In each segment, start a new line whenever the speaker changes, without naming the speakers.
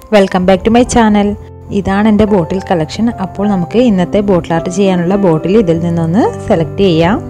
welcome back to my channel ഇതാണ് എൻ്റെ ബോട്ടിൽ collection അപ്പോൾ നമുക്ക് ഇന്നത്തെ ബോട്ടിൽ ആർട്ട് ചെയ്യാനുള്ള ബോട്ടിൽ ഇതിൽ നിന്നൊന്ന് സെലക്ട് ചെയ്യാം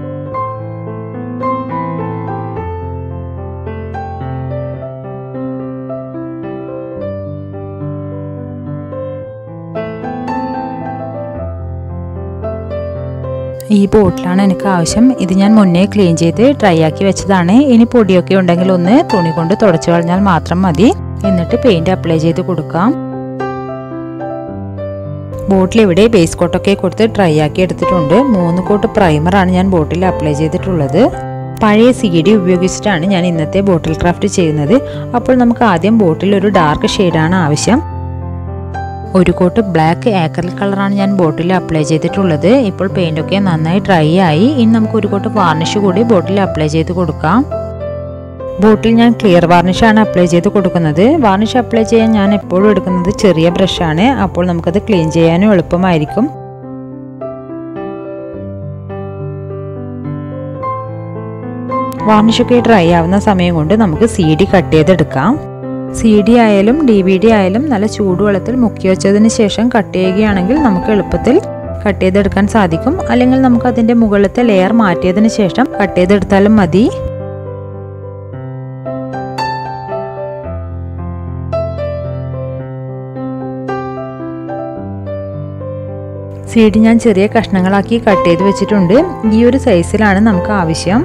ഈ ബോട്ടിലാണ് എനിക്ക് ആവശ്യം ഇത് ഞാൻ മുന്നേ ക്ലീൻ ചെയ്ത് ഡ്രൈ ആക്കി വെച്ചതാണ് ഇനി പൊടിയൊക്കെ ഉണ്ടെങ്കിൽ ഒന്ന് തുണി കൊണ്ട് തുടച്ചു കളഞ്ഞാൽ മാത്രം മതി എന്നിട്ട് പെയിന്റ് അപ്ലൈ ചെയ്ത് കൊടുക്കാം ബോട്ടിൽ ഇവിടെ ബേസ് കോട്ടൊക്കെ കൊടുത്ത് ഡ്രൈ ആക്കി എടുത്തിട്ടുണ്ട് മൂന്ന് കോട്ട് പ്രൈമറാണ് ഞാൻ ബോട്ടിൽ അപ്ലൈ ചെയ്തിട്ടുള്ളത് പഴയ സി ഡി ഉപയോഗിച്ചിട്ടാണ് ഞാൻ ഇന്നത്തെ ബോട്ടിൽ ക്രാഫ്റ്റ് ചെയ്യുന്നത് അപ്പോൾ നമുക്ക് ആദ്യം ബോട്ടിൽ ഒരു ഡാർക്ക് ഷെയ്ഡാണ് ആവശ്യം ഒരു കോട്ട് ബ്ലാക്ക് ഏക്കറിൽ കളറാണ് ഞാൻ ബോട്ടിൽ അപ്ലൈ ചെയ്തിട്ടുള്ളത് ഇപ്പോൾ പെയിൻ്റൊക്കെ നന്നായി ഡ്രൈ ആയി ഇനി നമുക്ക് ഒരു കോട്ട് വാർണിഷ് കൂടി ബോട്ടിൽ അപ്ലൈ ചെയ്ത് കൊടുക്കാം ബോട്ടിൽ ഞാൻ ക്ലിയർ വാർണിഷാണ് അപ്ലൈ ചെയ്ത് കൊടുക്കുന്നത് വാർണിഷ് അപ്ലൈ ചെയ്യാൻ ഞാൻ എപ്പോഴും എടുക്കുന്നത് ചെറിയ ബ്രഷാണ് അപ്പോൾ നമുക്കത് ക്ലീൻ ചെയ്യാനും എളുപ്പമായിരിക്കും വാർണിഷൊക്കെ ഡ്രൈ ആവുന്ന സമയം കൊണ്ട് നമുക്ക് സി ഡി കട്ട് ചെയ്തെടുക്കാം സി ഡി ആയാലും ഡി വി ഡി ആയാലും നല്ല ചൂടുവെള്ളത്തിൽ മുക്കി വെച്ചതിന് ശേഷം കട്ട് ചെയ്യുകയാണെങ്കിൽ നമുക്ക് എളുപ്പത്തിൽ കട്ട് ചെയ്തെടുക്കാൻ സാധിക്കും അല്ലെങ്കിൽ നമുക്ക് അതിൻ്റെ മുകളിലത്തെ ലെയർ മാറ്റിയതിന് ശേഷം കട്ട് ചെയ്തെടുത്താലും മതി സി ഡി ഞാൻ ചെറിയ കഷ്ണങ്ങളാക്കി കട്ട് ചെയ്ത് വെച്ചിട്ടുണ്ട് ഈ ഒരു സൈസിലാണ് നമുക്ക് ആവശ്യം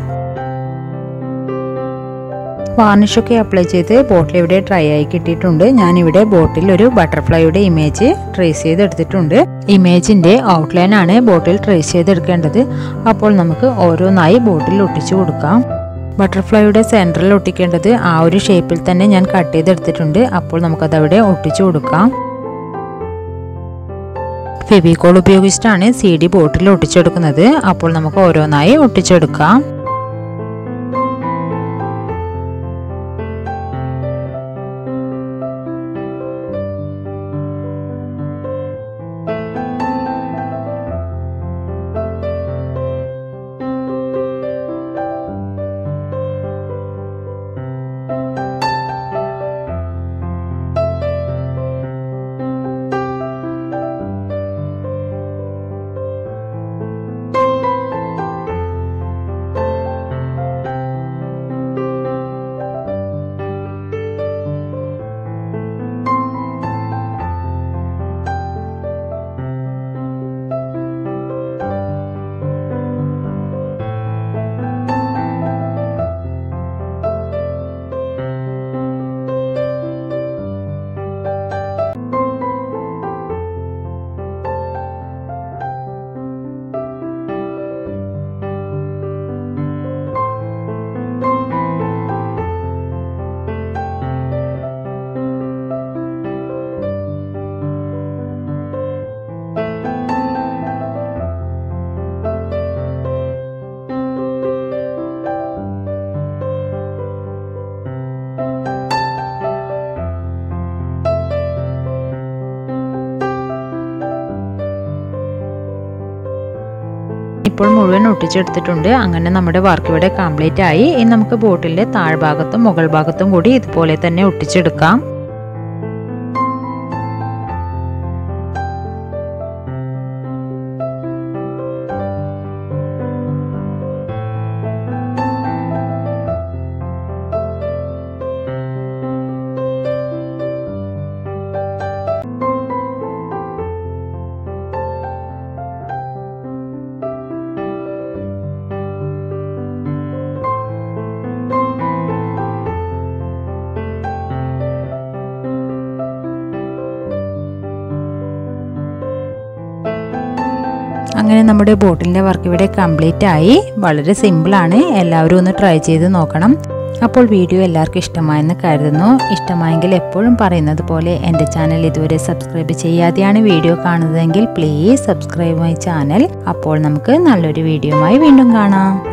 വാർണിഷൊക്കെ അപ്ലൈ ചെയ്ത് ബോട്ടിൽ ഇവിടെ ഡ്രൈ ആയി കിട്ടിയിട്ടുണ്ട് ഞാനിവിടെ ബോട്ടിൽ ഒരു ബട്ടർഫ്ലൈയുടെ ഇമേജ് ട്രേസ് ചെയ്തെടുത്തിട്ടുണ്ട് ഇമേജിൻ്റെ ഔട്ട്ലൈൻ ആണ് ബോട്ടിൽ ട്രേസ് ചെയ്തെടുക്കേണ്ടത് അപ്പോൾ നമുക്ക് ഓരോന്നായി ബോട്ടിൽ ഒട്ടിച്ചു കൊടുക്കാം ബട്ടർഫ്ലൈയുടെ സെൻറ്ററിൽ ഒട്ടിക്കേണ്ടത് ആ ഒരു ഷേപ്പിൽ തന്നെ ഞാൻ കട്ട് ചെയ്തെടുത്തിട്ടുണ്ട് അപ്പോൾ നമുക്കതവിടെ ഒട്ടിച്ചു കൊടുക്കാം ഫെവിക്കോൾ ഉപയോഗിച്ചിട്ടാണ് സി ഡി ബോട്ടിൽ ഒട്ടിച്ചെടുക്കുന്നത് അപ്പോൾ നമുക്ക് ഓരോന്നായി ഒട്ടിച്ചെടുക്കാം ഇപ്പോൾ മുഴുവൻ ഒട്ടിച്ചെടുത്തിട്ടുണ്ട് അങ്ങനെ നമ്മുടെ വർക്ക് ഇവിടെ കംപ്ലീറ്റ് ആയി ഇനി നമുക്ക് ബോട്ടിലെ താഴ്ഭാഗത്തും മുകൾ ഭാഗത്തും കൂടി ഇതുപോലെ തന്നെ ഒട്ടിച്ചെടുക്കാം അങ്ങനെ നമ്മുടെ ബോട്ടിലിൻ്റെ വർക്ക് ഇവിടെ കംപ്ലീറ്റ് ആയി വളരെ സിമ്പിളാണ് എല്ലാവരും ഒന്ന് ട്രൈ ചെയ്ത് നോക്കണം അപ്പോൾ വീഡിയോ എല്ലാവർക്കും ഇഷ്ടമായെന്ന് കരുതുന്നു ഇഷ്ടമായെങ്കിൽ എപ്പോഴും പറയുന്നത് പോലെ എൻ്റെ ചാനൽ ഇതുവരെ സബ്സ്ക്രൈബ് ചെയ്യാതെയാണ് വീഡിയോ കാണുന്നതെങ്കിൽ പ്ലീസ് സബ്സ്ക്രൈബ് മൈ ചാനൽ അപ്പോൾ നമുക്ക് നല്ലൊരു വീഡിയോയുമായി വീണ്ടും കാണാം